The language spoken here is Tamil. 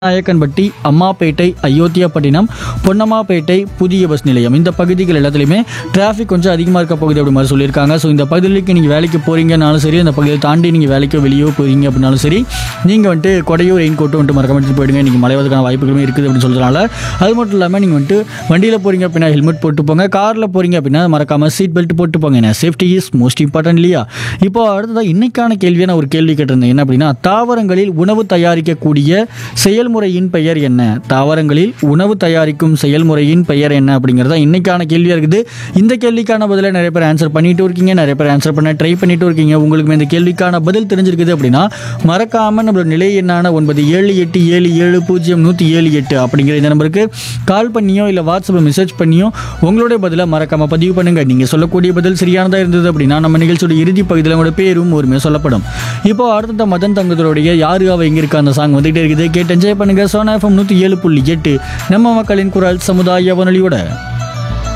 நாயக்கன்பட்டி அம்மாப்பேட்டை அயோத்தியாப்பட்டினம் பொன்னம்மாப்பேட்டை புதிய பஸ் நிலையம் இந்த பகுதிகள் எல்லாத்துலேயுமே டிராஃபிக் கொஞ்சம் அதிகமாக இருக்க போகுது அப்படி மாதிரி சொல்லியிருக்காங்க ஸோ இந்த பகுதிகளுக்கு நீங்கள் வேலைக்கு போகிறீங்கனாலும் சரி அந்த பகுதியை தாண்டி நீங்கள் வேலைக்கோ வெளியோ போகிறீங்க அப்படின்னாலும் சரி நீங்கள் வந்துட்டு கொடையோ ரெயின் கோட்டோ வந்துட்டு மறக்காம எடுத்துட்டு போயிடுங்க நீங்கள் மழைவதற்கான வாய்ப்புகளுமே இருக்குது அப்படின்னு சொல்கிறனால அது மட்டும் இல்லாமல் நீங்கள் வந்துட்டு வண்டியில் போகிறீங்க அப்படின்னா ஹெல்மெட் போட்டு போங்க காரில் போகிறீங்க அப்படின்னா மறக்காமல் சீட் பெல்ட் போட்டு போங்க ஏன்னா சேஃப்டி இஸ் மோஸ்ட் இம்பார்ட்டன்ட் இல்லையா இப்போ அடுத்ததாக இன்னைக்கான கேள்வியை நான் ஒரு கேள்வி கேட்டிருந்தேன் என்ன அப்படின்னா தாவரங்களில் உணவு தயாரிக்கக்கூடிய செயல்முறையின் பெயர் என்ன தாவரங்களில் உணவு தயாரிக்கும் செயல்முறையின் பெயர் என்ன அப்படிங்கிறது தான் இன்னைக்கான கேள்வியாக இருக்குது இந்த கேள்விக்கான பதிலை நிறைய பேர் ஆன்சர் பண்ணிட்டு இருக்கீங்க நிறைய பேர் ஆன்சர் பண்ண ட்ரை பண்ணிட்டு இருக்கீங்க உங்களுக்கு இந்த கேள்விக்கான பதில் தெரிஞ்சிருக்குது அப்படின்னா மறக்காம நம்மளோட நிலை எண்ணான ஒன்பது ஏழு எட்டு ஏழு ஏழு பூஜ்ஜியம் நூற்றி ஏழு எட்டு அப்படிங்கிற இந்த நம்பருக்கு கால் பண்ணியோ இல்லை வாட்ஸ்அப்பில் மெசேஜ் பண்ணியோ உங்களுடைய பதிலை மறக்காம பதிவு பண்ணுங்க நீங்க சொல்லக்கூடிய பதில் சரியானதா இருந்தது அப்படின்னா நம்ம நிகழ்ச்சியோட இறுதி பகுதியில் உங்களோட பேரும் ஒருமையாக சொல்லப்படும் இப்போ அடுத்த மதன் தங்கத்தோடைய யாரு அவ எங்க இருக்கா அந்த சாங் வந்துகிட்டே இருக்குது கேட்டு என்ஜாய் பண்ணுங்க சோனா எஃப்எம் நூற்றி ஏழு புள்ளி எட்டு நம்ம மக்களின் குரல் சமுதாய வானொலியோட